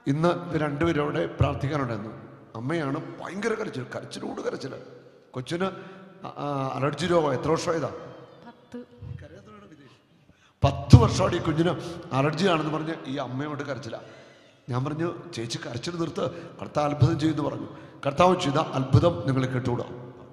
ഇന്ന് ഇവർ രണ്ടുപേരും അവിടെ പ്രാർത്ഥിക്കാനുണ്ടായിരുന്നു അമ്മയാണ് ഭയങ്കര കരച്ചിൽ കരച്ചിലോട് കരച്ചിൽ കൊച്ചിന് അ- ആ, അലർജി രോഗം എത്ര വർഷമായതാ പത്ത് പത്ത് വർഷമാണ് ഈ കുഞ്ഞിന് അലർജി ആണെന്ന് പറഞ്ഞ് ഈ അമ്മയോട് കരച്ചില്ല ഞാൻ പറഞ്ഞു ചേച്ചി കരച്ചിൽ നിർത്ത് കർത്താവ് അത്ഭുതം ചെയ്യുമെന്ന് പറഞ്ഞു കർത്താവ് ചെയ്ത അത്ഭുതം നിങ്ങൾ കേട്ടുകൂടാ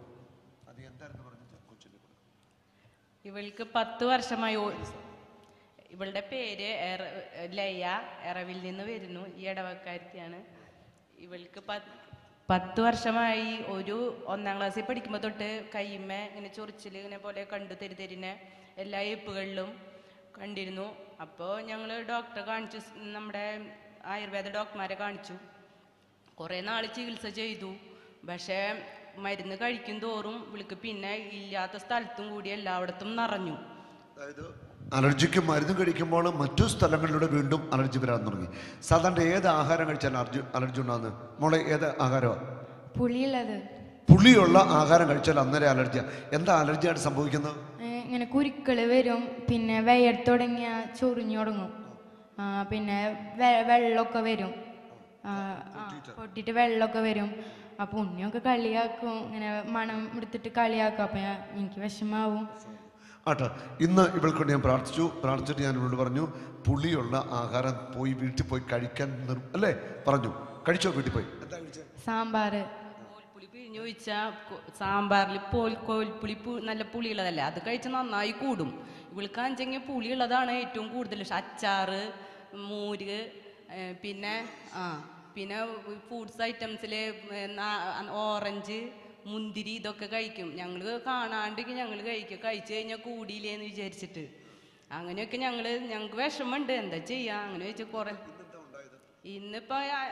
ഇവൾക്ക് പത്ത് വർഷമായി ഓ- ഇവളുടെ പേര് എറ- ലയ എറവിൽ നിന്ന് വരുന്നു ഈ ഇടവക്കാരത്തിയാണ് ഇവൾക്ക് പത്ത് പത്ത് വർഷമായി ഒരു ഒന്നാം ക്ലാസ്സിൽ പഠിക്കുമ്പോൾ തൊട്ട് കയ്യുമ്മ ഇങ്ങനെ ചൊറിച്ചിൽ ഇങ്ങനെ പോലെ കണ്ടു തെരുതെരിനെ എല്ലാ ഏപ്പുകളിലും കണ്ടിരുന്നു അപ്പോൾ ഞങ്ങൾ ഡോക്ടറെ കാണിച്ചു സ് നമ്മുടെ ആയുർവേദ ഡോക്ടർമാരെ കാണിച്ചു കുറേ നാൾ ചികിത്സ ചെയ്തു പക്ഷേ മരുന്ന് കഴിക്കും തോറും ഇവൾക്ക് പിന്നെ ഇല്ലാത്ത സ്ഥലത്തും കൂടി എല്ലായിടത്തും നിറഞ്ഞു അതായത് അലർജിക്ക് മരുന്ന് കഴിക്കുമ്പോൾ മറ്റു സ്ഥലങ്ങളിലൂടെ വീണ്ടും അലർജി വരാൻ തുടങ്ങി സാധാരണ ഏത് ആഹാരം കഴിച്ചാൽ അലർജി അലർജി ഉണ്ടാകുന്നത് മോളെ ഏത് ആഹാരമാണ് പുളിയുള്ളത് പുളിയുള്ള ആഹാരം കഴിച്ചാൽ അന്നേരം അലർജിയാ എന്താ അലർജിയായിട്ട് സംഭവിക്കുന്നത് ഏ, ഇങ്ങനെ കുരുക്കള് വരും പിന്നെ വെയർത്ത് തുടങ്ങിയ ചൊറിഞ്ഞു തുടങ്ങും ആ, പിന്നെ വെ- വെള്ളമൊക്കെ വരും ആ, ആ, പൊട്ടിയിട്ട് വെള്ളമൊക്കെ വരും അപ്പൊ ഉണ്ണിയൊക്കെ കളിയാക്കും ഇങ്ങനെ മണം എടുത്തിട്ട് കളിയാക്കും അപ്പൊ ഞാൻ- എനിക്ക് വിഷമാവും ആട്ടെ ഇന്ന് ഇവൾക്ക് ഞാൻ പ്രാർത്ഥിച്ചു പ്രാർത്ഥിച്ചിട്ട് ഞാൻ ഇവളോട് പറഞ്ഞു പുളിയുള്ള ആഹാരം പോയി വീട്ടിൽ പോയി കഴിക്കാൻ നിർ- അല്ലേ പറഞ്ഞു കഴിച്ചോ വീട്ടിൽ പോയി എന്താ കഴിച്ചത് സാമ്പാറ് കോൽപ്പുളി പിഴിഞ്ഞു ഒഴിച്ചാൽ സാമ്പാറിൽ പോൽ കോൽപ്പുളി പു- നല്ല പുളിയുള്ളതല്ലേ അത് കഴിച്ചാൽ നന്നായി കൂടും ഇവൾക്ക് അഞ്ചെങ്കിൽ പുളിയുള്ളതാണ് ഏറ്റവും കൂടുതൽ ഇഷ്ടം അച്ചാറ് മൂര് ഏ, പിന്നെ ആ പിന്നെ ഫ്രൂട്ട്സ് ഐറ്റംസിൽ ഓറഞ്ച് മുന്തിരി ഇതൊക്കെ കഴിക്കും ഞങ്ങൾ കാണാണ്ട് ഞങ്ങൾ കഴിക്കും കഴിച്ചു കഴിഞ്ഞാൽ കൂടിയില്ലേന്ന് വിചാരിച്ചിട്ട് അങ്ങനെയൊക്കെ ഞങ്ങൾ ഞങ്ങൾക്ക് വിഷമമുണ്ട് എന്താ ചെയ്യാ അങ്ങനെ വെച്ച് കുറെ ഇന്നിപ്പോ ആ-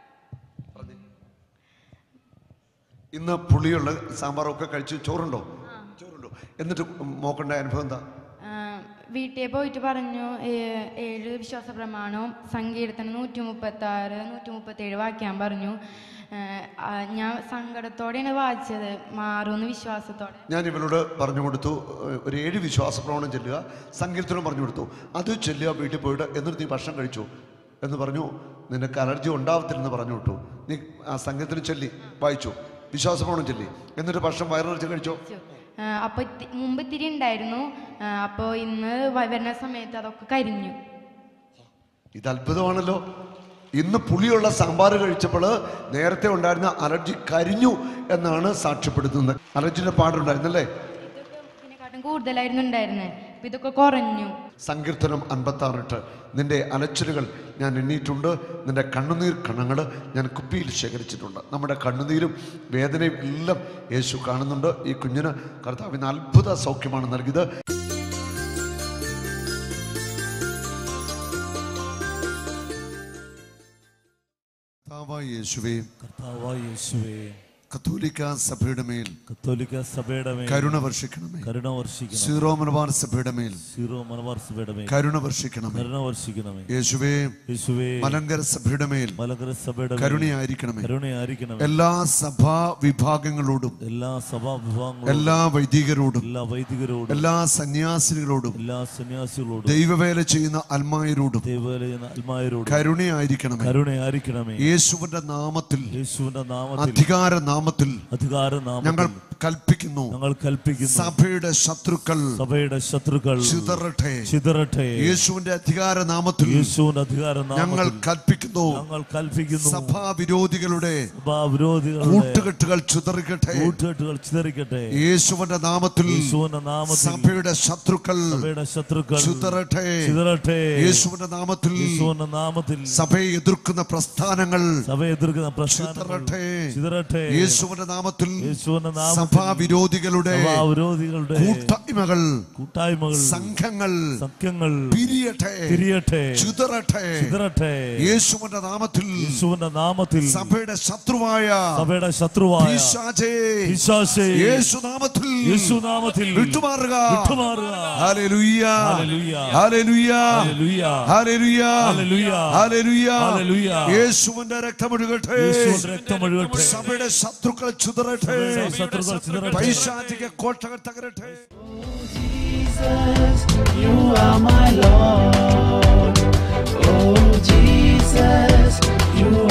ഇന്ന് പുളിയുള്ള സാമ്പാറൊക്കെ കഴിച്ച് ചോറുണ്ടോ ചോറുണ്ടോ എന്നിട്ട് മോക്കണ്ട അനുഭവം എന്താ ആ, വീട്ടിൽ പോയിട്ട് പറഞ്ഞു ഏ- ഏഴ് വിശ്വാസ പ്രമാണവും സങ്കീർത്തനം നൂറ്റി മുപ്പത്തി ആറ് നൂറ്റി മുപ്പത്തി ഏഴ് വായിക്കാൻ പറഞ്ഞു ഏ, ആ, ഞാൻ സങ്കടത്തോടെയാണ് വായിച്ചത് മാറുമെന്ന് വിശ്വാസത്തോടെ ഞാൻ ഇവളോട് പറഞ്ഞു കൊടുത്തു ഏഹ്, ഒരു ഏഴ് വിശ്വാസ പ്രമാണം ചെല്ലുക സങ്കീർത്തനം പറഞ്ഞു കൊടുത്തു അത് ചെല്ലുക വീട്ടിൽ പോയിട്ട് എന്നിട്ട് നീ ഭക്ഷണം കഴിച്ചു എന്ന് പറഞ്ഞു നിനക്ക് അലർജി ഉണ്ടാവത്തില്ലെന്ന് പറഞ്ഞു വിട്ടു നീ ആ സങ്കീർത്തനം ചൊല്ലി വായിച്ചു വിശ്വാസ പ്രമാണം ചൊല്ലി എന്നിട്ട് ഭക്ഷണം വയറിറച്ച് കഴിച്ചോ ആ, അപ്പൊ ഇത്തി- മുമ്പ് ഇത്തിരി ഉണ്ടായിരുന്നു ആ, അപ്പൊ ഇന്ന് വ- വരുന്ന സമയത്ത് അതൊക്കെ കരിഞ്ഞു ഇത് അത്ഭുതമാണല്ലോ ഇന്ന് പുളിയുള്ള സാമ്പാർ കഴിച്ചപ്പോൾ നേരത്തെ ഉണ്ടായിരുന്ന അലർജി കരിഞ്ഞു എന്നാണ് സാക്ഷ്യപ്പെടുത്തുന്നത് അലർജിന്റെ പാടുണ്ടായിരുന്നല്ലേ ഇതൊക്കെ ഇതിനെക്കാട്ടും കൂടുതലായിരുന്നു ഉണ്ടായിരുന്നത് അപ്പൊ ഇതൊക്കെ കുറഞ്ഞു സങ്കീർത്തനം അൻപത്തി ആറിട്ട് നിന്റെ അലച്ചിലുകൾ ഞാൻ എണ്ണീയിട്ടുണ്ട് നിന്റെ കണ്ണുനീർ കണങ്ങൾ ഞാൻ കുപ്പിയിൽ ശേഖരിച്ചിട്ടുണ്ട് നമ്മുടെ കണ്ണുനീരും വേദനയും എല്ലാം യേശു കാണുന്നുണ്ട് ഈ കുഞ്ഞിന് കർത്താവിന് അത്ഭുത സൗഖ്യമാണ് നൽകിയത് കർത്താവായ യേശുവേ കർത്താവായ യേശുവേ കത്തോലിക്ക സഭയുടെ മേൽ കത്തോലിക്ക സഭയുടെ മേൽ കരുണ വർഷിക്കണമേ കരുണ വർഷിക്കണം സീറോ മലബാർ സഭയുടെ മേൽ സീറോ മലബാർ സഭയുടെ മേൽ കരുണ വർഷിക്കണമേ കരുണ വർഷിക്കണമേ യേശുവേ യേശുവേ മലങ്കര സഭയുടെ മേൽ മലങ്കര സഭയുടെ മേൽ കരുണയായിരിക്കണമേ കരുണയായിരിക്കണമേ എല്ലാ സഭാ വിഭാഗങ്ങളോടും എല്ലാ സഭാ വിഭാഗങ്ങളോടും എല്ലാ വൈദികരോടും എല്ലാ വൈദികരോടും എല്ലാ സന്യാസിനികളോടും എല്ലാ സന്യാസികളോടും ദൈവവേല ചെയ്യുന്ന അൽമായരോടും ദൈവവേല അൽമായരോടും കരുണയായിരിക്കണമേ കരുണയായിരിക്കണമേ യേശുവിന്റെ നാമത്തിൽ യേശുവിന്റെ നാമത്തിൽ അധികാര നാമത്തിൽ അധികാര ഞങ്ങൾ നാമത്തിൽ കൽപ്പിക്കുന്നു ഞങ്ങൾ കൽപ്പിക്കുന്നു സഭയുടെ ശത്രുക്കൾ സഭയുടെ ശത്രുക്കൾ ചിതറട്ടെ ചിതറട്ടെ യേശുവിന്റെ അധികാര നാമത്തിൽ യേശുവിന്റെ അധികാര ഞങ്ങൾ നാമത്തിൽ കൽപ്പിക്കുന്നു ഞങ്ങൾ കൽപ്പിക്കുന്നു സഭാ വിരോധികളുടെ വിരോധികളുടെ കൂട്ടുകെട്ടുകൾ ചിതറിക്കട്ടെ കൂട്ടുകെട്ടുകൾ ചിതറിക്കട്ടെ യേശുവിന്റെ നാമത്തിൽ യേശുവിന്റെ നാമത്തിൽ സഭയുടെ ശത്രുക്കൾ സഭയുടെ ശത്രുക്കൾ ചിതറട്ടെ ചിതറട്ടെ യേശുവിന്റെ നാമത്തിൽ യേശുവിന്റെ നാമത്തിൽ സഭയെ എതിർക്കുന്ന പ്രസ്ഥാനങ്ങൾ സഭയെ എതിർക്കുന്ന പ്രശ്നങ്ങൾ ചിതറട്ടെ ചിതറട്ടെ യേശുവിന്റെ നാമത്തിൽ യേശുവിന്റെ നാമത്തിൽ സഭാ വിരോധികളുടെ വിരോധികളുടെ കൂട്ടായ്മകൾ കൂട്ടായ്മകൾ സംഘങ്ങൾ സഖ്യങ്ങൾ പിരിയട്ടെ തിരിയട്ടെ ചിതറട്ടെ ചിതറട്ടെ യേശുവിന്റെ നാമത്തിൽ യേശുവിന്റെ നാമത്തിൽ സഭയുടെ ശത്രുവായ സഭയുടെ ശത്രുവായ പിശാചേ, പിശാചേ, യേശുനാമത്തിൽ യേശുനാമത്തിൽ വിട്ടുമാറുക വിട്ടുമാറുക ഹല്ലേലൂയ ഹല്ലേലൂയ. ഹല്ലേലൂയ ഹല്ലേലൂയ. ഹല്ലേലൂയ ഹല്ലേലൂയ. ഹല്ലേലൂയ ഹല്ലേലൂയ. യേശുവിന്റെ രക്തമൊഴുകട്ടെ യേശുവിന്റെ രക്തം ഒഴുകട്ടെ സഭയുടെ ശത്രുക്കൾ ചിതറട്ടെ സഭയുടെ ശത്രുക്കൾ ചിതറട്ടെ. പൈശാചിക കോട്ടകൾ തകരട്ടെ Jesus, you are my Lord. Oh, Jesus. Jesus, you